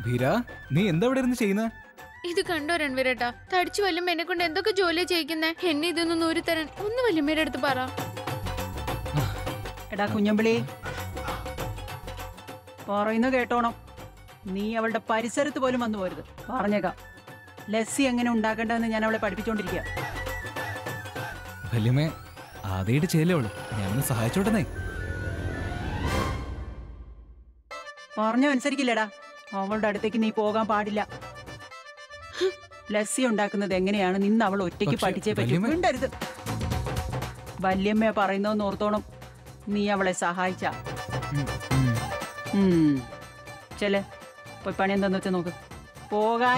ഭീര നീ എന്താ ഇവിടെ ഇരുന്ന് ചെയ്യുന്നത് ഇത് കണ്ടോ രൺവീരേട്ടാ തടിച്ചു വല്യമ്മ എന്നെ കൊണ്ട് എന്തൊക്കെ ജോലിയാ ചെയ്യിക്കുന്നേ എന്നെ ഇതൊന്ന് നൂരി തരാൻ ഒന്ന് വല്യമ്മയുടെ അടുത്ത് പറ എടാ കുഞ്ഞമ്പിളി പറയുന്നു കേട്ടോണം നീ അവളുടെ പരിസരത്ത് പോലും വന്നു പോരുത് പറഞ്ഞേക്കാം ലസ്സി എങ്ങനെ ഉണ്ടാക്കേണ്ടതെന്ന് ഞാൻ അവളെ പഠിപ്പിച്ചോണ്ടിരിക്കുക വല്യമ്മേ ആദ്യമായിട്ട് ചെയ്യല്ലേ അവള് ഞാനൊന്ന് സഹായിച്ചോട്ടെന്നേ പറഞ്ഞു അനുസരിക്കില്ലടാ അവളുടെ അടുത്തേക്ക് നീ പോകാൻ പാടില്ല ലസ്സി ഉണ്ടാക്കുന്നത് എങ്ങനെയാണ് നിന്ന് അവൾ ഒറ്റയ്ക്ക് പക്ഷേ, പഠിച്ചേ പറ്റൂ വല്യമ്മ- മിണ്ടരുത് വല്യമ്മ പറയുന്നതെന്ന് ഓർത്തോണം നീ അവളെ സഹായിച്ച ചെലെ പോയി പണി എന്താന്ന് വെച്ചാ നോക്ക് പോകാൻ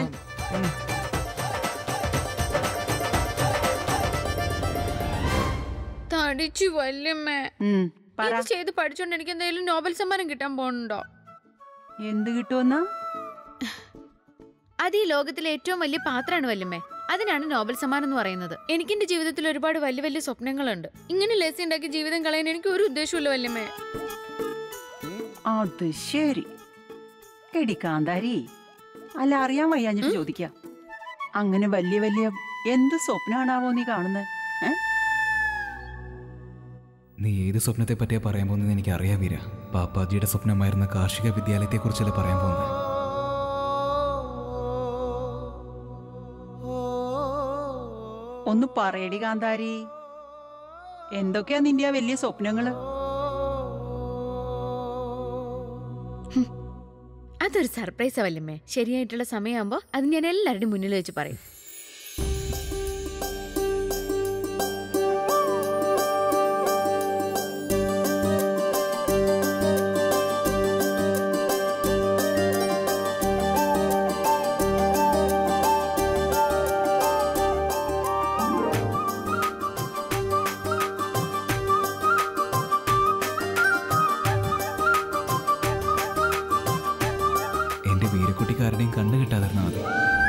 തടിച്ചു വല്യമ്മ ഉം, പറ ഇത് ചെയ്ത് പഠിച്ചോണ്ട് എനിക്ക് എന്തെങ്കിലും നോബൽ സമ്മാനം കിട്ടാൻ പോണുണ്ടോ എന്ത് കിട്ടുമെന്നാ അത് ഈ ലോകത്തിലെ ഏറ്റവും വലിയ പാത്രമാണ് വല്യമ്മേ അതിനാണ് നോബൽ സമ്മാനം എന്ന് പറയുന്നത് എനിക്ക് എന്റെ ജീവിതത്തിൽ ഒരുപാട് വലിയ വലിയ സ്വപ്നങ്ങളുണ്ട് ഇങ്ങനെ ലേസി ഉണ്ടാക്കി ജീവിതം കളയാൻ എനിക്ക് ഒരു ഉദ്ദേശമില്ല വല്യമ്മേ അത് ശരി എടി കാന്താരി അല്ല അറിയാൻ വയ്യാഞ്ഞിട്ട് ചോദിക്കാം അങ്ങനെ വലിയ വലിയ എന്ത് സ്വപ്നമാണാവോ നീ കാണുന്നത് ഏ നീ ഏത് സ്വപ്നത്തെ പറ്റിയാ പറയാൻ പോകുന്നത് എനിക്ക് അറിയാം വീര പാപ്പാജിയുടെ സ്വപ്നമായിരുന്ന കാർഷിക വിദ്യാലയത്തെ കുറിച്ചല്ലേ പറയാൻ പോകുന്നത് ഒന്ന് പറയടി കാന്താരി എന്തൊക്കെയാ നിന്റെ ആ വലിയ സ്വപ്നങ്ങള് അതൊരു സർപ്രൈസാ വല്യമ്മേ ശരിയായിട്ടുള്ള സമയമാകുമ്പോ അത് ഞാൻ എല്ലാവരുടെയും മുന്നിൽ വെച്ച് പറയും എന്റെ വീരക്കുട്ടിക്കാരുടെയും കണ്ണു കിട്ടാതിരുന്നാ മതി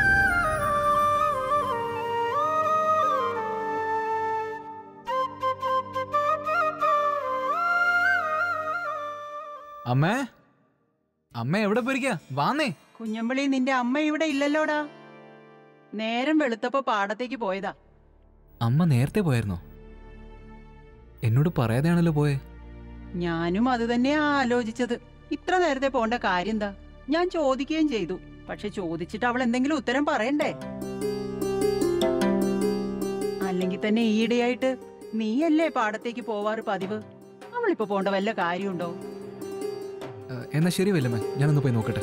അമ്മേ അമ്മ എവിടെ പോയിരിക്കാ വാന്നേ കുഞ്ഞമ്പിളി നിന്റെ അമ്മ ഇവിടെ ഇല്ലല്ലോടാ നേരം വെളുത്തപ്പോ പാടത്തേക്ക് പോയതാ അമ്മ നേരത്തെ പോയായിരുന്നോ എന്നോട് പറയാതെയാണല്ലോ പോയെ ഞാനും അത് തന്നെയാ ആലോചിച്ചത് ഇത്ര നേരത്തെ പോണ്ട കാര്യം എന്താ ഞാൻ ചോദിക്കുകയും ചെയ്തു പക്ഷെ ചോദിച്ചിട്ട് അവൾ എന്തെങ്കിലും ഉത്തരം പറയണ്ടേ അല്ലെങ്കിൽ തന്നെ ഈയിടെയായിട്ട് നീയല്ലേ പാടത്തേക്ക് പോവാറ് പതിവ് അവളിപ്പോ പോണ്ട വല്ല കാര്യമുണ്ടോ ഏ, എന്നാ ശരി വല്ലമ്മേ ഞാനൊന്ന് പോയി നോക്കട്ടെ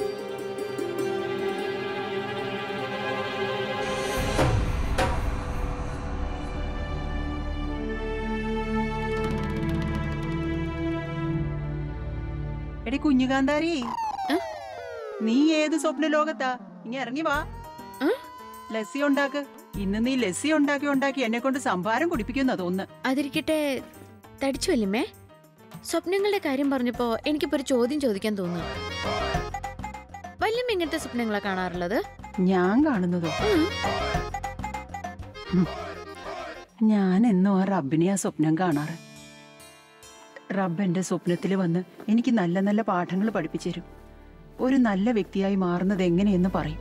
എടി കുഞ്ഞുകാന്താരി ഏ? നീ ഏത് സ്വപ്ന ലോകത്താ ഇങ്ങ ഇറങ്ങി വാ ഏ? ലസ്സി ഉണ്ടാക്ക് ഇന്ന് നീ ലസ്സി ഉണ്ടാക്കി ഉണ്ടാക്കി എന്നെ കൊണ്ട് സംഭാരം കുടിപ്പിക്കുന്ന തോന്നുന്നു അതിരിക്കട്ടെ തടിച്ചു വല്യമ്മേ സ്വപ്നങ്ങളുടെ കാര്യം പറഞ്ഞപ്പോ എനിക്കിപ്പോ ഒരു ചോദ്യം ചോദിക്കാൻ തോന്നുന്നു വല്യമ്മ ഇങ്ങനത്തെ സ്വപ്നങ്ങളാ കാണാറുള്ളത് ഞാൻ കാണുന്നതോ ഉം. ഞാൻ എന്നും ആ റബ്ബിനെ ആ സ്വപ്നം കാണാറ് റബ്ബ് എന്റെ സ്വപ്നത്തിൽ വന്ന് എനിക്ക് നല്ല നല്ല പാഠങ്ങൾ പഠിപ്പിച്ചു തരും ഒരു നല്ല വ്യക്തിയായി മാറുന്നത് എങ്ങനെയെന്ന് പറയും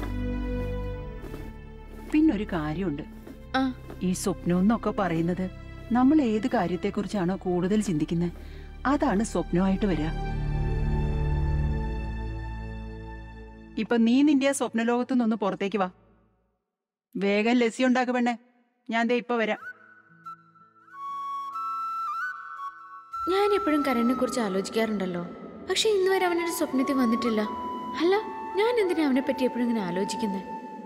പിന്നൊരു കാര്യമുണ്ട് ആ ഈ സ്വപ്നം എന്നൊക്കെ പറയുന്നത് നമ്മൾ ഏത് കാര്യത്തെക്കുറിച്ചാണോ കൂടുതൽ ചിന്തിക്കുന്നത് അതാണ് സ്വപ്നമായിട്ട് വരിക ഇപ്പൊ നീ നിന്റെ ആ സ്വപ്നലോകത്തു നിന്ന് പുറത്തേക്ക് വാ വേഗം ലസ്സി ഉണ്ടാക്ക് പെണ്ണെ ഞാൻ ദേ ഇപ്പൊ വരാം ഞാൻ എപ്പോഴും കരണിനെ കുറിച്ച് ആലോചിക്കാറുണ്ടല്ലോ പക്ഷെ ഇന്ന് വരെ അവനൊരു സ്വപ്നത്തിൽ വന്നിട്ടില്ല അല്ല ഞാൻ എന്തിനാ അവനെ പറ്റി എപ്പോഴും ഇങ്ങനെ ആലോചിക്കുന്നത്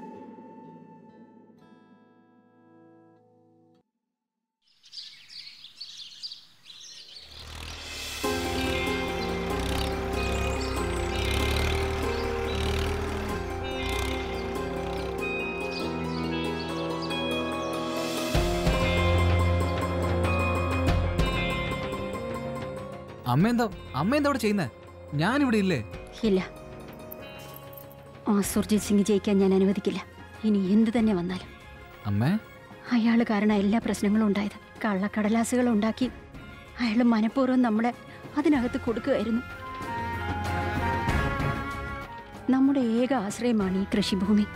അമ്മ എന്താ അമ്മ എന്താ അവിടെ ചെയ്യുന്നേ ഞാനിവിടെ ഇല്ലേ ഇല്ല ആ സുർജിത് സിംഗ് ജയിക്കാൻ ഞാൻ അനുവദിക്കില്ല ഇനി എന്ത് തന്നെ വന്നാലും അമ്മേ അയാൾ കാരണം എല്ലാ പ്രശ്നങ്ങളും ഉണ്ടായത് കള്ളക്കടലാസുകൾ ഉണ്ടാക്കി അയാൾ മനഃപൂർവ്വം നമ്മളെ അതിനകത്ത് കൊടുക്കുകയായിരുന്നു നമ്മുടെ ഏക ആശ്രയമാണ് ഈ കൃഷിഭൂമി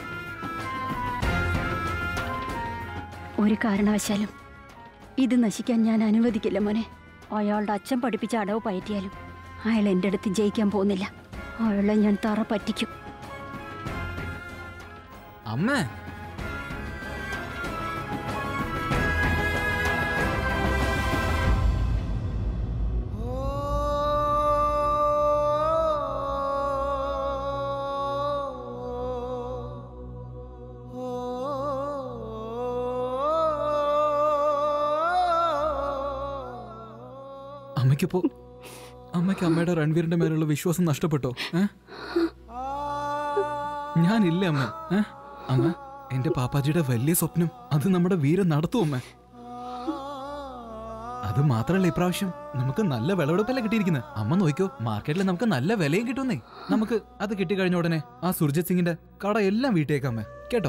ഒരു കാരണവശാലും ഇത് നശിക്കാൻ ഞാൻ അനുവദിക്കില്ല മോനെ അയാളുടെ അച്ഛൻ പഠിപ്പിച്ച അടവ് പയറ്റിയാലും അയാൾ എൻ്റെ അടുത്ത് ജയിക്കാൻ പോകുന്നില്ല അയാളെ ഞാൻ തറ പറ്റിക്കും അമ്മേ അമ്മയ്ക്കിപ്പോ അമ്മയ്ക്ക് അമ്മയുടെ രൺവീറിന്റെ മേലുള്ള വിശ്വാസം നഷ്ടപ്പെട്ടോ ഏ ഞാനില്ല അമ്മ ഏ അമ്മ എന്റെ പാപ്പാജിയുടെ വലിയ സ്വപ്നം അത് നമ്മുടെ വീരൻ നടത്തും അമ്മ അത് മാത്രല്ല ഇപ്രാവശ്യം നമുക്ക് നല്ല വിളവെടുപ്പല്ല കിട്ടിയിരിക്കുന്നത് അമ്മ നോക്കിക്കോ മാർക്കറ്റിൽ നമുക്ക് നല്ല വിലയും കിട്ടുന്നേ നമുക്ക് അത് കിട്ടിക്കഴിഞ്ഞ ഉടനെ ആ സുർജിത് സിംഗിന്റെ കട എല്ലാം വീട്ടേക്കാം അമ്മ കേട്ടോ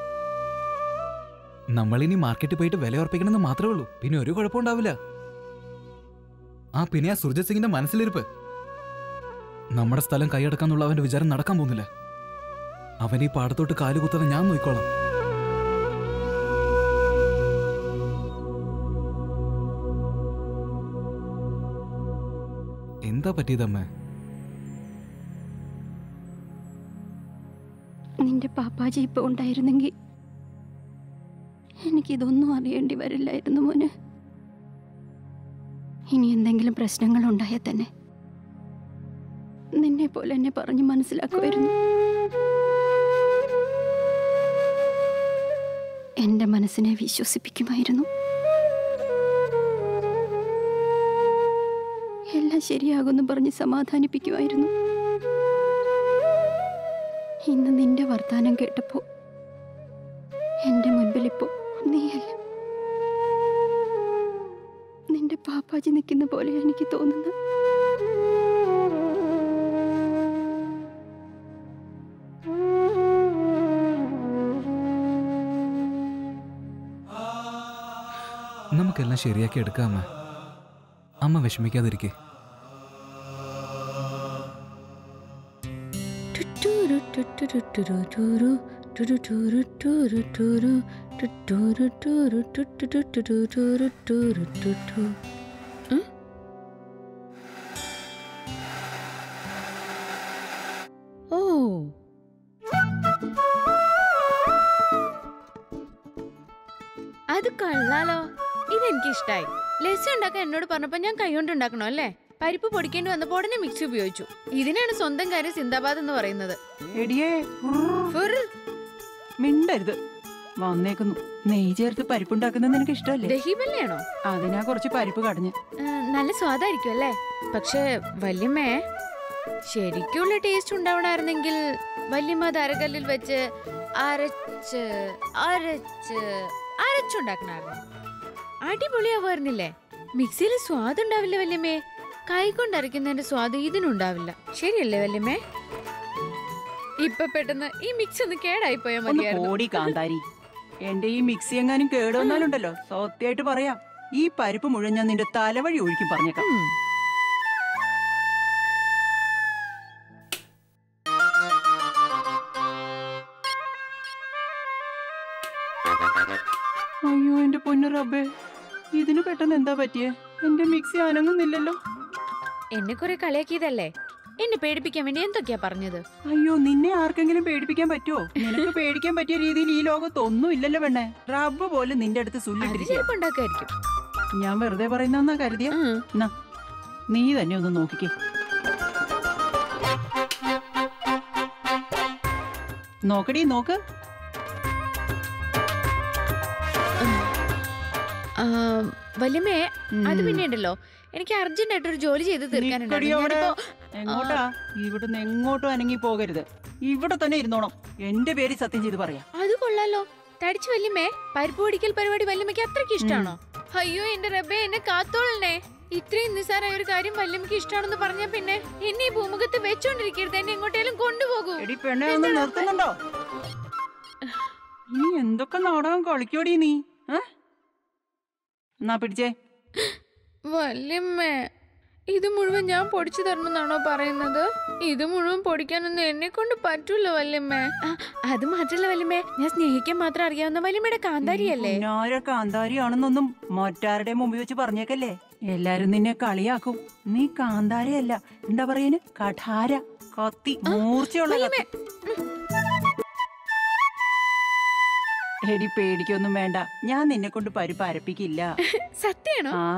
നമ്മളിനി മാർക്കറ്റിൽ പോയിട്ട് വില ഉറപ്പിക്കണമെന്ന് മാത്രമേ ഉള്ളൂ പിന്നെ ഒരു കുഴപ്പമുണ്ടാവില്ല ആ പിന്നെ ആ സുർജിത് സിംഗിന്റെ മനസ്സിലിരിപ്പ് നമ്മുടെ സ്ഥലം കൈയടക്കാന്നുള്ള അവന്റെ വിചാരം നടക്കാൻ പോകുന്നില്ല അവൻ ഈ പാടത്തോട്ട് കാലുകുത്തത് ഞാൻ നോക്കിക്കോളാം എന്താ പറ്റിയതമ്മ നിന്റെ പാപ്പാജി ഇപ്പൊ ഉണ്ടായിരുന്നെങ്കിൽ എനിക്കിതൊന്നും അറിയേണ്ടി വരില്ലായിരുന്നു മോന് ഇനി എന്തെങ്കിലും പ്രശ്നങ്ങൾ ഉണ്ടായാൽ തന്നെ നിന്നെ പോലെ എന്നെ പറഞ്ഞ് മനസ്സിലാക്കുമായിരുന്നു എന്റെ മനസ്സിനെ വിശ്വസിപ്പിക്കുമായിരുന്നു എല്ലാം ശരിയാകുമെന്ന് പറഞ്ഞ് സമാധാനിപ്പിക്കുമായിരുന്നു ഇന്ന് നിന്റെ വർത്താനം കേട്ടപ്പോ എന്റെ മുൻപിൽ ഇപ്പോ നീയല്ല നിന്റെ പാപ്പാജി നിൽക്കുന്ന പോലെ എനിക്ക് തോന്നുന്നു നമുക്കെല്ലാം ശരിയാക്കി എടുക്കാം അമ്മ അമ്മ വിഷമിക്കാതിരിക്കേ ടുറ്റൂരു ടുറ്റുരുറ്റുരുറ്റുരു, ടുരുറ്റുരുറ്റുരുറ്റുരു, ടുറ്റുരുറ്റുരു ടുറ്റുരുറ്റുരുറ്റുരുറ്റുരു. ഉം? ഓ അത് കൊള്ളാലോ ഇതെനിക്ക് ഇഷ്ടായി ലസ്സി ഉണ്ടാക്കാൻ എന്നോട് പറഞ്ഞപ്പോ ഞാൻ കൈകൊണ്ട് ഉണ്ടാക്കണോ അല്ലേ പരിപ്പ് പൊടിക്കേണ്ടി വന്നപ്പോ ഉടനെ മിക്സി ഉപയോഗിച്ചു ഇതിനാണ് സ്വന്തം കാര്യം സിന്ദാബാദ് എന്ന് പറയുന്നത് എടിയേ ഫുർ. മിണ്ടരുത് വന്നേക്കുന്നു നെയ്യ് ചേർത്ത് പരിപ്പുണ്ടാക്കുന്നത് നിനക്ക് ഇഷ്ടമല്ലേ ദഹിബല്ലിയാണോ അതിനാ കുറച്ച് പരിപ്പ് കടഞ്ഞ് ആ, നല്ല സ്വാദായിരിക്കും അല്ലേ പക്ഷേ വല്യമ്മേ ശരിക്കുള്ള ടേസ്റ്റ് ഉണ്ടാവണമായിരുന്നെങ്കിൽ വല്യമ്മ അത് അരകല്ലിൽ വെച്ച് അരച്ച് അരച്ച് അരച്ചുണ്ടാക്കണമായിരുന്നു അടിപൊളിയാവുമായിരുന്നില്ലേ മിക്സിയിൽ സ്വാദ് ഉണ്ടാവില്ല വല്യമ്മേ കൈകൊണ്ട് അരയ്ക്കുന്നതിന്റെ സ്വാദ് ഇതിനുണ്ടാവില്ല ശരിയല്ലേ വല്യമ്മേ ഇപ്പൊ പെട്ടെന്ന് ഈ മിക്സ് ഒന്ന് കേടായി പോയാൽ ഒന്ന് മതിയായിരുന്നു പോടി കാന്താരി എന്റെ ഈ മിക്സി എങ്ങാനും കേടുവന്നാലുണ്ടല്ലോ സത്യമായിട്ട് പറയാം ഈ പരിപ്പ് മുഴുവൻ ഞാൻ നിന്റെ തലവഴി ഒഴുക്കി പറഞ്ഞേക്കാം ഉം. അയ്യോ എന്റെ പൊന്നു റബ്ബേ ഇതിന് പെട്ടെന്ന് എന്താ പറ്റിയേ എന്റെ മിക്സി അനങ്ങുന്നില്ലല്ലോ എന്നെ കുറെ കളിയാക്കിയതല്ലേ എന്നെ പേടിപ്പിക്കാൻ വേണ്ടി എന്തൊക്കെയാ പറഞ്ഞത് അയ്യോ നിന്നെ ആർക്കെങ്കിലും പേടിപ്പിക്കാൻ പറ്റുമോ നിനക്ക് പേടിക്കാൻ പറ്റിയ രീതിയിൽ ഈ ലോകത്ത് ഒന്നും ഇല്ലല്ലോ പെണ്ണെ റബ്ബ് പോലും നിന്റെ അടുത്ത് അത് സുല്ലിട്ടിരിക്കുക ചിലപ്പോ ഉണ്ടാക്കുമായിരിക്കും ഞാൻ വെറുതെ പറയുന്ന കരുതിയ ഉം. നീ തന്നെ ഒന്ന് നോക്കിക്കേ നോക്കടി നോക്ക് ആ, വല്യമ്മേ അത് ഉം. പിന്നെ ഉണ്ടല്ലോ എനിക്ക് അർജന്റ് ആയിട്ട് ഒരു ജോലി ചെയ്ത് നിക്കടി തീർക്കാനുണ്ടായിരുന്നു അവിടെ. ഞാനിപ്പോ- എങ്ങോട്ടാ ഇവിടുന്ന് എങ്ങോട്ടും അനങ്ങി പോകരുത് ഇവിടെ തന്നെ ഇരുന്നോണം എന്റെ പേര് സത്യം ചെയ്ത് പറയാം അത് കൊള്ളാലോ തടിച്ചു വല്യമ്മേ പരിപ്പ് പൊടിക്കൽ പരിപാടി വല്യമ്മയ്ക്ക് അത്രയ്ക്ക് ഇഷ്ടാണോ അയ്യോ എന്റെ റബ്ബേ എന്നെ കാത്തോളണേ ഇത്രയും നിസ്സാരായ ഒരു കാര്യം വല്യമ്മയ്ക്ക് ഇഷ്ടമാണെന്ന് പറഞ്ഞാ പിന്നെ എന്നെ ഈ ഭൂമുഖത്ത് വെച്ചോണ്ടിരിക്കരുത് എന്നെ എങ്ങോട്ടേലും കൊണ്ടുപോകൂ എടി പെണ്ണെ ഒന്ന് നിർത്തുന്നുണ്ടോ നീ എന്തൊക്കെ നാടകം കളിക്കോടി നീ ഏ? എന്നാ പിടിച്ചേ വല്യമ്മേ ഇത് മുഴുവൻ ഞാൻ പൊടിച്ചു തരണമെന്നാണോ പറയുന്നത് ഇത് മുഴുവൻ പൊടിക്കാനൊന്നും എന്നെ കൊണ്ട് പറ്റൂല വല്യമ്മേ ആ, അത് മാത്രല്ല വല്യമ്മേ ഞാൻ സ്നേഹിക്കാൻ മാത്രം അറിയാവുന്ന വല്യമ്മയുടെ കാന്താരിയല്ലേ പുന്നാര കാന്താരിയാണെന്നൊന്നും മറ്റാരുടെ മുമ്പിൽ വെച്ച് പറഞ്ഞേക്കല്ലേ എല്ലാരും നിന്നെ കളിയാക്കും നീ കാന്താരയല്ല എന്താ പറയുന്നത് കഠാര കത്തി മൂർച്ചയുള്ള കത്തി എടി പേടിക്കൊന്നും വേണ്ട ഞാൻ നിന്നെ കൊണ്ട് പരിപ്പ് അരപ്പിക്കില്ല സത്യാണോ ആ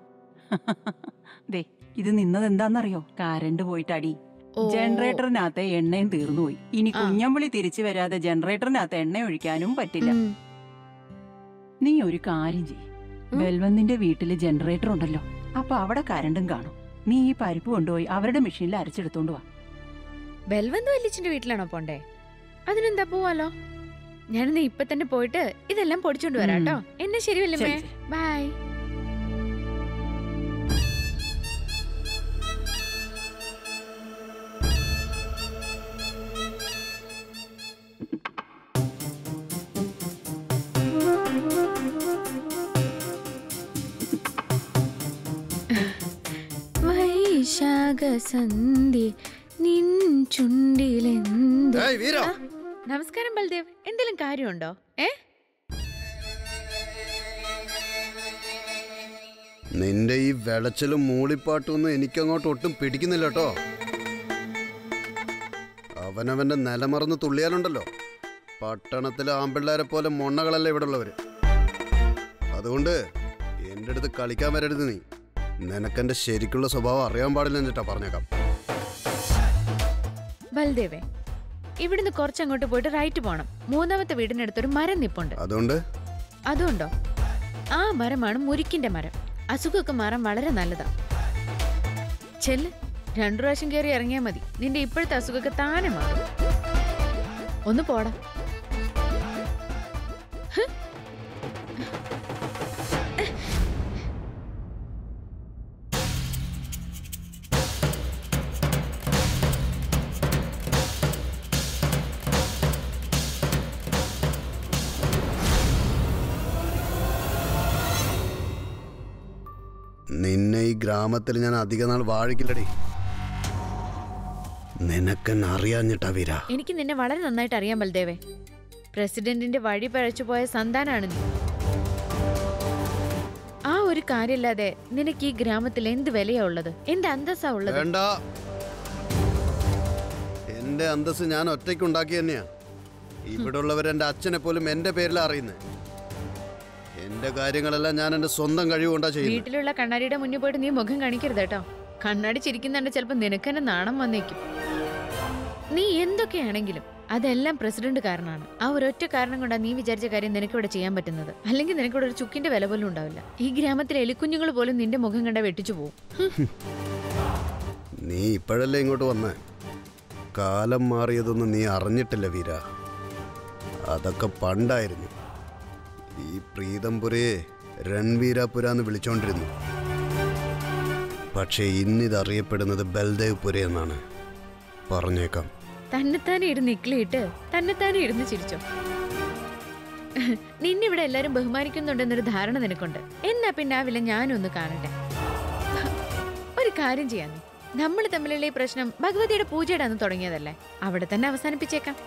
ദേ ഇത് നിന്നത് എന്താന്നറിയോ കരണ്ട് പോയിട്ടടി ഓ. ജനറേറ്ററിനകത്തെ എണ്ണയും തീർന്നുപോയി ഇനി ആ. കുഞ്ഞമ്പിളി തിരിച്ചു വരാതെ ജനറേറ്ററിനകത്ത് എണ്ണ ഒഴിക്കാനും പറ്റില്ല ഉം. നീ ഒരു കാര്യം ചെയ്യ് ഉം. ബെൽവന്തിന്റെ വീട്ടില് ജനറേറ്റർ ഉണ്ടല്ലോ അപ്പൊ അവിടെ കരണ്ടും കാണും നീ ഈ പരിപ്പ് കൊണ്ടുപോയി അവരുടെ മെഷീനിൽ അരച്ചെടുത്തോണ്ട് വാ ബൽവന്ത് വല്യച്ഛന്റെ വീട്ടിലാണോ പോണ്ടേ അതിനെന്താ പോവാലോ ഞാനിന്ന് ഇപ്പൊ തന്നെ പോയിട്ട് ഇതെല്ലാം പൊടിച്ചോണ്ട് വരാം ഉം. കേട്ടോ എന്നെ ശരി വല്യമ്മേ ശരി, ശരി. ബൈ വൈശാഖസന്ധി നിൻ ചുണ്ടിലെന്ത് ഏയ് വീര ആ, നമസ്കാരം ബൽദേവ് എന്തെങ്കിലും കാര്യമുണ്ടോ ഏ നിന്റെ ഈ വെളച്ചിലും മൂളിപ്പാട്ടും ഒന്നും എനിക്കങ്ങോട്ട് ഒട്ടും പിടിക്കുന്നില്ല കേട്ടോ അവനവന്റെ നിലമറന്ന് തുള്ളിയാലുണ്ടല്ലോ പട്ടണത്തിലെ ആമ്പിള്ളേരെ പോലെ മൊണ്ണകളല്ല ഇവിടെ ഉള്ളവര് അതുകൊണ്ട് എൻ്റെ അടുത്ത് കളിക്കാൻ വരരുത് നീ നിനക്കെന്റെ ശരിക്കുള്ള സ്വഭാവം അറിയാൻ പാടില്ല എന്നിട്ടാ പറഞ്ഞേക്കാം ബൽദേവേ ഇവിടുന്ന് കുറച്ചങ്ങോട്ട് പോയിട്ട് റൈറ്റ് പോണം മൂന്നാമത്തെ വീടിനടുത്തൊരു മരം നിപ്പുണ്ട് അതുകൊണ്ട് അതുകൊണ്ടോ ആ മരമാണ് മുരിക്കിന്റെ മരം അസുഖമൊക്കെ മാറാൻ വളരെ നല്ലതാ ചെല്ല് രണ്ടു പ്രാവശ്യം കയറി ഇറങ്ങിയാൽ മതി നിന്റെ ഇപ്പോഴത്തെ അസുഖമൊക്കെ താനെ മാറും ഒന്ന് പോടാ നിന്നെ ഈ ഗ്രാമത്തിൽ ഞാൻ അധിക നാൾ വാഴിക്കില്ലടി നിനക്കെന്നെ അറിയാഞ്ഞിട്ടാ വീര എനിക്ക് നിന്നെ വളരെ നന്നായിട്ട് അറിയാം ബൽദേവേ പ്രസിഡന്റിന്റെ വഴി പഴച്ചു പോയ സന്താനാണ് നീ ആ ഒരു കാര്യമില്ലാതെ നിനക്ക് ഈ ഗ്രാമത്തിൽ എന്ത് വിലയാ ഉള്ളത് എന്ത് അന്തസ്സാ ഉള്ളത് വേണ്ട എന്റെ അന്തസ് ഞാൻ ഒറ്റയ്ക്ക് ഉണ്ടാക്കി തന്നെയാ ഇവിടെ ഉള്ളവർ എന്റെ അച്ഛനെ പോലും എന്റെ പേരിലാ അറിയുന്നത് എന്റെ കാര്യങ്ങളെല്ലാം ഞാൻ എന്റെ സ്വന്തം കഴിവ് കൊണ്ടാ ചെയ്യുന്നത് വീട്ടിലുള്ള കണ്ണാടിയുടെ മുന്നിൽ പോയിട്ട് നീ മുഖം കാണിക്കരുത് കേട്ടോ കണ്ണാടി ചിരിക്കുന്നുണ്ട് ചിലപ്പോൾ നിനക്ക് തന്നെ നാണം വന്നേക്കും നീ എന്തൊക്കെയാണെങ്കിലും അതെല്ലാം പ്രസിഡന്റ് കാരണമാണ് ആ ഒരൊറ്റ കാരണം കൊണ്ടാണ് നീ വിചാരിച്ച കാര്യം നിനക്ക് ഇവിടെ ചെയ്യാൻ പറ്റുന്നത് അല്ലെങ്കിൽ നിനക്കിവിടെ ഒരു ചുക്കിന്റെ വില പോലും ഉണ്ടാവില്ല ഈ ഗ്രാമത്തിലെ എലിക്കുഞ്ഞുങ്ങൾ പോലും നിന്റെ മുഖം കണ്ട വെട്ടിച്ചു പോകും നീ ഇപ്പോഴല്ലേ ഇങ്ങോട്ട് വന്നേ കാലം മാറിയതൊന്നും നീ അറിഞ്ഞിട്ടില്ല വീര അതൊക്കെ പണ്ടായിരുന്നു ഈ പ്രീതംപുരയെ രൺവീരാപുര എന്ന് വിളിച്ചോണ്ടിരുന്നു പക്ഷേ ഇന്നിതറിയപ്പെടുന്നത് ബൽദേവ് പുര എന്നാണ് പറഞ്ഞേക്കാം തന്നെത്താനെ ഇരുന്ന് ഇക്ലിയിട്ട് തന്നെത്താനെ ഇരുന്ന് ചിരിച്ചോ നിന്നിവിടെ എല്ലാരും ബഹുമാനിക്കുന്നുണ്ടെന്നൊരു ധാരണ നിനക്കുണ്ട് എന്നാ പിന്നെ ആ വില ഞാനും ഒന്ന് കാണട്ടെ ഒരു കാര്യം ചെയ്യാം നീ നമ്മൾ തമ്മിലുള്ള ഈ പ്രശ്നം ഭഗവതിയുടെ പൂജയുടെ അന്ന് തുടങ്ങിയതല്ലേ അവിടെ തന്നെ അവസാനിപ്പിച്ചേക്കാം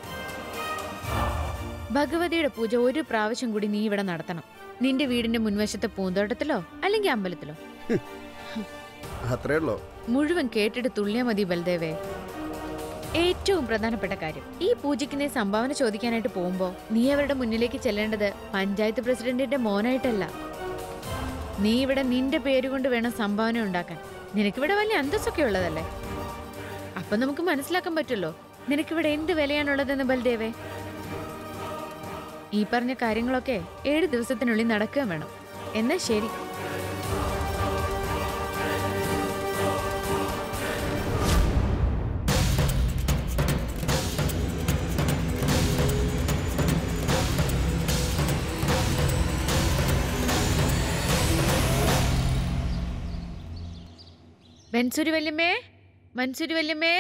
ഭഗവതിയുടെ പൂജ ഒരു പ്രാവശ്യം കൂടി നീ ഇവിടെ നടത്തണം നിന്റെ വീടിന്റെ മുൻവശത്തെ പൂന്തോട്ടത്തിലോ അല്ലെങ്കിൽ അമ്പലത്തിലോ അത്രേ ഉള്ളോ മുഴുവൻ കേട്ടിട്ട് തുള്ളിയാ മതി ബൽദേവേ ഏറ്റവും പ്രധാനപ്പെട്ട കാര്യം ഈ പൂജയ്ക്ക് നീ സംഭാവന ചോദിക്കാനായിട്ട് പോകുമ്പോ നീ അവരുടെ മുന്നിലേക്ക് ചെല്ലേണ്ടത് പഞ്ചായത്ത് പ്രസിഡന്റിന്റെ മോനായിട്ടല്ല നീ ഇവിടെ നിന്റെ പേരുകൊണ്ട് വേണം സംഭാവന ഉണ്ടാക്കാൻ നിനക്കിവിടെ വലിയ അന്തസ്സൊക്കെ ഉള്ളതല്ലേ അപ്പൊ നമുക്ക് മനസ്സിലാക്കാൻ പറ്റുമല്ലോ നിനക്കിവിടെ എന്ത് വിലയാണുള്ളതെന്ന് ബൽദേവേ ഈ പറഞ്ഞ കാര്യങ്ങളൊക്കെ ഏഴ് ദിവസത്തിനുള്ളിൽ നടക്കുക വേണം എന്നാ ശരി ബൻസൂരി വല്യമ്മേ മൻസൂരി വല്യമ്മേ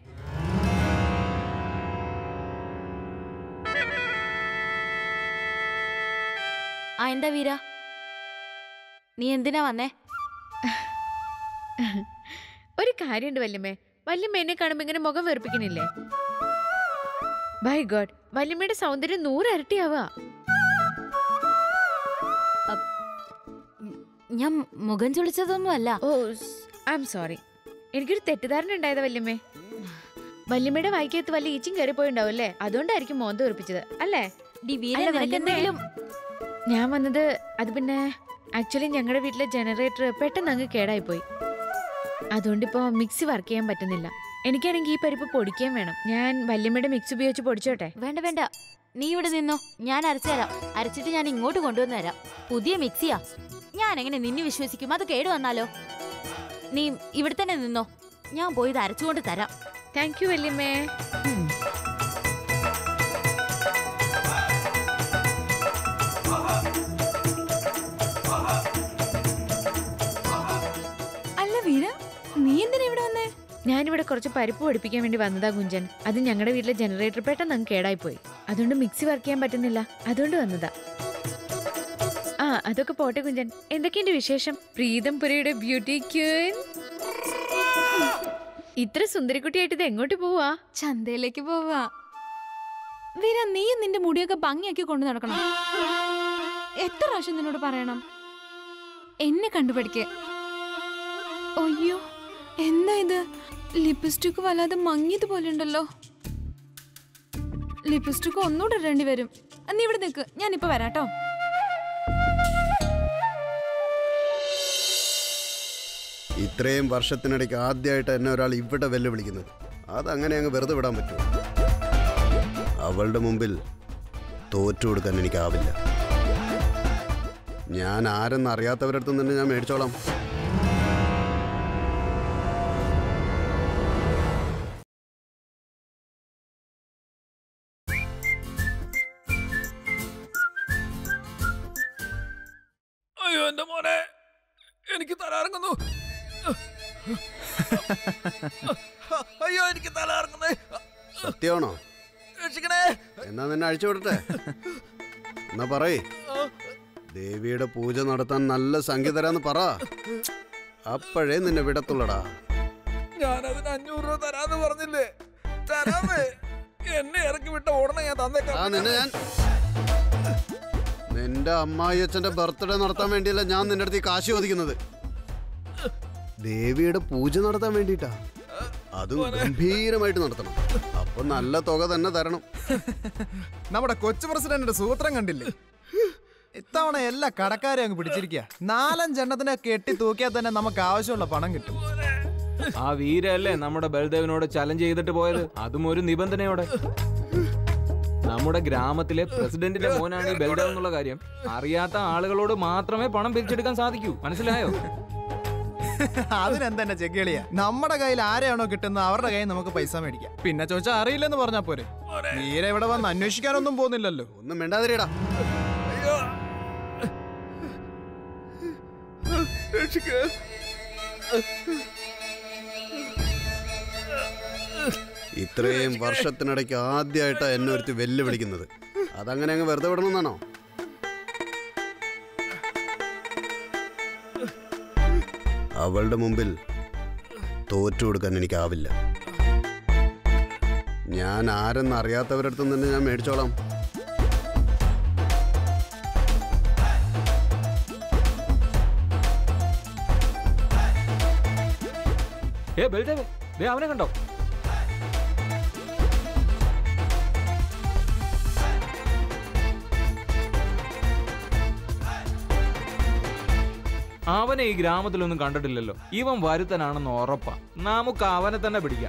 ആ എന്താ വീര നീ എന്തിനാ വന്നേ ഒരു കാര്യമുണ്ട് വല്യമ്മേ വല്യമ്മ എന്നെ കാണുമ്പോ ഇങ്ങനെ മുഖം വെറുപ്പിക്കണില്ലേ ബൈ ഗോഡ് വല്യമ്മയുടെ സൗന്ദര്യം നൂറ് ഇരട്ടിയാവുക ഞാൻ മുഖം ചുളിച്ചതൊന്നും അല്ല ഓ ഐ എം സോറി എനിക്കൊരു തെറ്റിദ്ധാരണ ഉണ്ടായതാ വല്യമ്മേ വല്യമ്മയുടെ വായിക്കകത്ത് വല്ല ഈച്ചും കയറി പോയിണ്ടാവും അല്ലേ അതുകൊണ്ടായിരിക്കും മോന്ത ഉറപ്പിച്ചത് അല്ലേ ഡി വീര അല്ല, നിനക്ക് വല്യമ്മേ. എന്തെങ്കിലും ഞാൻ വന്നത് അത് പിന്നെ ആക്ച്വലി ഞങ്ങളുടെ വീട്ടിലെ ജനറേറ്റർ പെട്ടെന്ന് അങ്ങ് കേടായി പോയി അതുകൊണ്ടിപ്പോ മിക്സി വർക്ക് ചെയ്യാൻ പറ്റുന്നില്ല എനിക്കാണെങ്കിൽ ഈ പരിപ്പ് പൊടിക്കാൻ വേണം ഞാൻ വല്യമ്മയുടെ മിക്സി ഉപയോഗിച്ച് പൊടിച്ചോട്ടെ വേണ്ട വേണ്ട നീ ഇവിടെ നിന്നോ ഞാൻ അരച്ചു തരാം അരച്ചിട്ട് ഞാൻ ഇങ്ങോട്ട് കൊണ്ടുവന്ന് തരാം പുതിയ മിക്സിയാ ഞാൻ എങ്ങനെ നിന്നെ വിശ്വസിക്കും അത് കേട് വന്നാലോ നീ ഇവിടെ തന്നെ നിന്നോ ഞാൻ പോയി ഇത് അരച്ചുകൊണ്ട് തരാം താങ്ക് യു വല്യമ്മേ അല്ല വീര നീ എന്തിനാ ഇവിടെ വന്നേ ഞാനിവിടെ കുറച്ച് പരിപ്പ് പൊടിപ്പിക്കാൻ വേണ്ടി വന്നതാ കുഞ്ചൻ അത് ഞങ്ങളുടെ വീട്ടിലെ ജനറേറ്റർ പെട്ടെന്ന് അങ്ങ് കേടായി പോയി അതുകൊണ്ട് മിക്സി വർക്ക് ചെയ്യാൻ പറ്റുന്നില്ല അതുകൊണ്ട് വന്നതാ ആ അതൊക്കെ പോട്ടെ കുഞ്ചൻ എന്തൊക്കെയുണ്ട് വിശേഷം പ്രീതം പുരയുടെ ബ്യൂട്ടി ക്യൂൻ ഇത്ര സുന്ദരിക്കുട്ടിയായിട്ട് ഇത് എങ്ങോട്ട് പോവാ ചന്തയിലേക്ക് പോവാ വീര നീ നിന്റെ മുടിയൊക്കെ ഭംഗിയാക്കി കൊണ്ടു നടക്കണം എത്ര പ്രാവശ്യം നിന്നോട് പറയണം എന്നെ കണ്ടുപഠിക്കേ അയ്യോ എന്താ ഇത് ലിപ്സ്റ്റിക് വല്ലാതെ മങ്ങിയതുപോലെ ഉണ്ടല്ലോ ലിപ്സ്റ്റിക് ഒന്നുകൂടെ ഇടേണ്ടി വരും നീ ഇവിടെ നിൽക്ക് ഞാനിപ്പോ വരാട്ടോ ഇത്രയും വർഷത്തിനിടയ്ക്ക് ആദ്യമായിട്ട് എന്നെ ഒരാൾ ഇവിടെ വെല്ലുവിളിക്കുന്നത് അതങ്ങനെ അങ്ങ് വെറുതെ വിടാൻ പറ്റുമോ അവളുടെ മുമ്പിൽ തോറ്റു കൊടുക്കാൻ എനിക്കാവില്ല ഞാൻ ആരെന്ന് അറിയാത്തവരടുത്ത് തന്നെ ഞാൻ മേടിച്ചോളാം അയ്യോ എന്റെ മോനെ എനിക്ക് തലറങ്ങുന്നു അയ്യോ എനിക്ക് തലറങ്ങുന്നേ സത്യമാണോ രക്ഷിക്കണേ എന്നാ നിന്നെ അഴിച്ചു വിടട്ടെ എന്നാ പറയ് ദേവിയുടെ പൂജ നടത്താൻ നല്ല സംഖ്യ തരാന്ന് പറ അപ്പോഴേ നിന്നെ വിടത്തുള്ളടാ ഞാൻ അതിന് അഞ്ഞൂറ് രൂപ തരാന്ന് പറഞ്ഞില്ലേ തരാമേ എന്നെ ഇറക്കി വിട്ട ഉടനെ ഞാൻ ആ തന്നേക്കാം നിന്നെ ഞാൻ നിന്റെ അമ്മായി അച്ഛന്റെ ബർത്ത്ഡേ നടത്താൻ വേണ്ടിയല്ല ഞാൻ നിന്റെ അടുത്ത് ഈ കാശ് ചോദിക്കുന്നത് ദേവിയുടെ പൂജ നടത്താൻ വേണ്ടിട്ടാ അതും ഗംഭീരമായിട്ട് നടത്തണം അപ്പൊ നല്ല തുക തന്നെ തരണം നമ്മുടെ കൊച്ചു പ്രസിഡന്റിന്റെ സൂത്രം കണ്ടില്ലേ ഇത്തവണ എല്ലാ കടക്കാരെ അങ്ങ് പിടിച്ചിരിക്കുക നാലഞ്ചെണ്ണത്തിനെ കെട്ടി തൂക്കിയാൽ തന്നെ നമുക്ക് ആവശ്യമുള്ള പണം കിട്ടും ആ വീരല്ലേ നമ്മുടെ ബൽദേവിനോട് ചലഞ്ച് ചെയ്തിട്ട് പോയത് അതും ഒരു നിബന്ധനയോടെ നമ്മുടെ ഗ്രാമത്തിലെ പ്രസിഡന്റിന്റെ മോനാണ് ഈ ബൽദേവ് എന്നുള്ള കാര്യം അറിയാത്ത ആളുകളോട് മാത്രമേ പണം പിരിച്ചെടുക്കാൻ സാധിക്കൂ മനസ്സിലായോ അതിനെന്തെന്നെ ചെക്കിളിയ നമ്മുടെ കയ്യിൽ ആരെയാണോ കിട്ടുന്നത് അവരുടെ കയ്യിൽ നമുക്ക് പൈസ മേടിക്കാം പിന്നെ ചോദിച്ചാൽ അറിയില്ലെന്ന് പറഞ്ഞാ പോരെ വീര ഇവിടെ വന്ന് അന്വേഷിക്കാനൊന്നും പോകുന്നില്ലല്ലോ ഒന്നും മിണ്ടാതിരിടാ ഇത്രയും വർഷത്തിനിടയ്ക്ക് ആദ്യമായിട്ടാ എന്നെ ഒരുത്തി വെല്ലുവിളിക്കുന്നത് അതങ്ങനെ അങ്ങ് വെറുതെ വിടണമെന്നാണോ അവളുടെ മുമ്പിൽ തോറ്റു കൊടുക്കാൻ എനിക്കാവില്ല ഞാൻ ആരെന്ന് അറിയാത്തവരടുത്ത് തന്നെ ഞാൻ മേടിച്ചോളാം ഏ ബൽദേവ് ദേ അവനെ കണ്ടോ അവനെ ഈ ഗ്രാമത്തിലൊന്നും കണ്ടിട്ടില്ലല്ലോ ഇവൻ വരുത്തനാണെന്ന് ഉറപ്പാ നമുക്ക് അവനെ തന്നെ പിടിക്കാം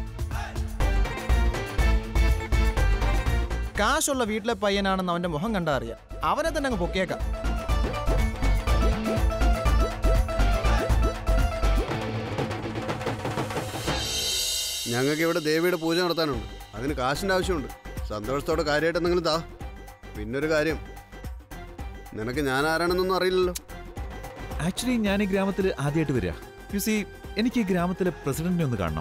കാശുള്ള വീട്ടിലെ പയ്യനാണെന്ന് അവന്റെ മുഖം കണ്ടാ അറിയാം അവനെ തന്നെ അങ്ങ് പൊക്കിയേക്കാം ഞങ്ങൾക്ക് ഇവിടെ ദേവിയുടെ പൂജ നടത്താനുണ്ട് അതിന് കാശിൻ്റെ ആവശ്യമുണ്ട് സന്തോഷത്തോടെ കാര്യമായിട്ട് എന്തെങ്കിലും താ പിന്നൊരു കാര്യം നിനക്ക് ഞാൻ ആരാണെന്നൊന്നും അറിയില്ലല്ലോ ആക്ച്വലി ഞാൻ ഈ ഗ്രാമത്തിൽ ആദ്യമായിട്ട് വരിക യു സി എനിക്ക് ഈ ഗ്രാമത്തിലെ പ്രസിഡന്റിനെ ഒന്ന് കാണണം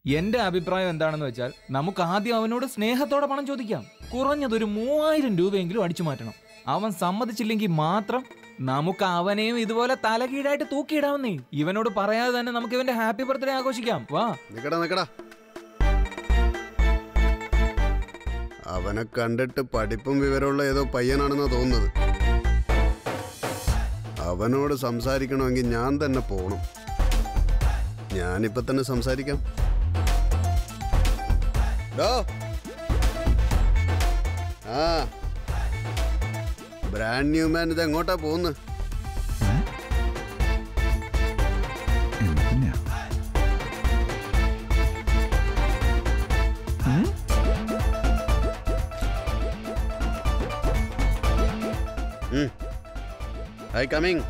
എന്റെ അഭിപ്രായം എന്താണെന്ന് വെച്ചാൽ നമുക്ക് ആദ്യം അവനോട് സ്നേഹത്തോടെ പണം ചോദിക്കാം കുറഞ്ഞതൊരു മൂവായിരം രൂപയെങ്കിലും അടിച്ചു മാറ്റണം അവൻ സമ്മതിച്ചില്ലെങ്കിൽ മാത്രം നമുക്ക് അവനെയും ഇതുപോലെ തലകീഴായിട്ട് തൂക്കിയിടാവുന്നേ ഇവനോട് പറയാതെ തന്നെ നമുക്ക് ഇവന്റെ ഹാപ്പി ബർത്ത്ഡേ ആഘോഷിക്കാം വാ നിക്കടാ നിക്കടാ അവനെ കണ്ടിട്ട് പഠിപ്പും വിവരമുള്ള ഏതോ പയ്യനാണെന്നാ തോന്നുന്നത് അവനോട് സംസാരിക്കണമെങ്കിൽ ഞാൻ തന്നെ പോണം ഞാനിപ്പോ തന്നെ സംസാരിക്കാം ഡോ ആ ബ്രാൻഡ് ന്യൂ മാൻ ഇത് എങ്ങോട്ടാ പോകുന്നത് എന്തിനാ? ഉം? ഐ കമ്മിങ്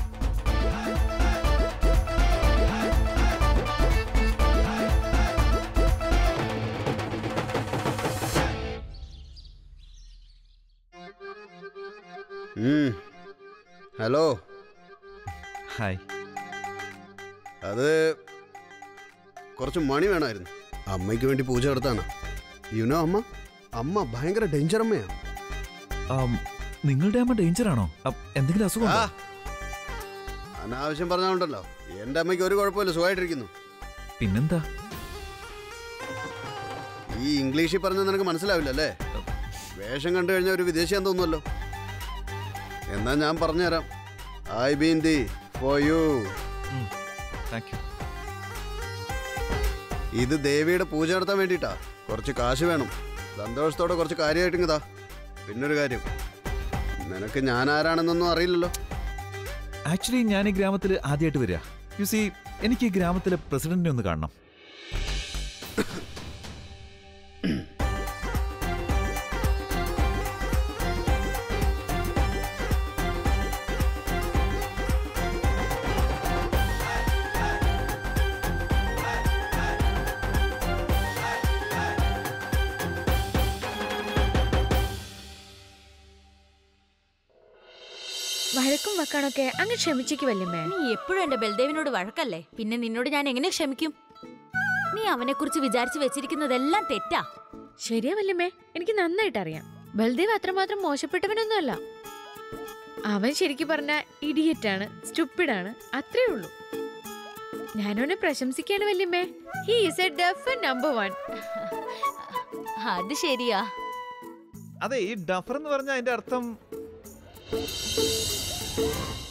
ഹലോ ഹായ് അത് കുറച്ച് മണി വേണമായിരുന്നു അമ്മയ്ക്ക് വേണ്ടി പൂജ നടത്താണ് യുനോ അമ്മ അമ്മ ഭയങ്കര ഡേഞ്ചർ അമ്മയാ ആം, നിങ്ങളുടെ അമ്മ ഡേഞ്ചർ ആണോ അപ്പ് എന്തെങ്കിലും അസുഖം ആ, അനാവശ്യം പറഞ്ഞാലുണ്ടല്ലോ എന്റെ അമ്മയ്ക്ക് ഒരു കുഴപ്പമില്ല സുഖമായിട്ടിരിക്കുന്നു പിന്നെന്താ ഈ ഇംഗ്ലീഷിൽ പറഞ്ഞാൽ നിനക്ക് മനസ്സിലാവില്ല അല്ലേ വേഷം കണ്ടു കഴിഞ്ഞാൽ ഒരു വിദേശിയാൻ തോന്നുമല്ലോ എന്നാ ഞാൻ പറഞ്ഞുതരാം I been the for you thank you ഇത് ദേവിയുടെ പൂജ നടത്താൻ വേണ്ടിയിട്ടാ കുറച്ച് കാശ് വേണം സന്തോഷത്തോടെ കുറച്ച് കാര്യമായിട്ടിങ്ങതാ പിന്നൊരു കാര്യം നിനക്ക് ഞാൻ ആരാണെന്നൊന്നും അറിയില്ലല്ലോ ആക്ച്വലി ഞാൻ ഈ ഗ്രാമത്തിൽ ആദ്യമായിട്ട് വരിക യു സി എനിക്ക് ഈ ഗ്രാമത്തിലെ പ്രസിഡന്റിനെ ഒന്ന് കാണണം വഴക്കും വെക്കാണൊക്കെ അങ്ങ് ക്ഷമിച്ചേക്ക് വല്യമ്മേ നീ എപ്പോഴും എന്റെ ബൽദേവിനോട് വഴക്കല്ലേ പിന്നെ നിന്നോട് ഞാൻ എങ്ങനെ ക്ഷമിക്കും നീ അവനെ കുറിച്ച് വിചാരിച്ചു വെച്ചിരിക്കുന്നതെല്ലാം തെറ്റാ ശരിയാ വല്യമ്മേ എനിക്ക് നന്നായിട്ട് അറിയാം ബൽദേവ് അത്രമാത്രം മോശപ്പെട്ടവനൊന്നുമല്ല അവൻ ശരിക്കും പറഞ്ഞ ഇഡിയറ്റാണ് സ്റ്റുപ്പിഡാണ് അത്രേ ഉള്ളൂ ഞാനവനെ പ്രശംസിക്കാണ് വല്യമ്മേ he is a deaf number one അത് ശരിയാ അതെ ഈ ഡഫർ എന്ന് പറഞ്ഞ അതിന്റെ അർത്ഥം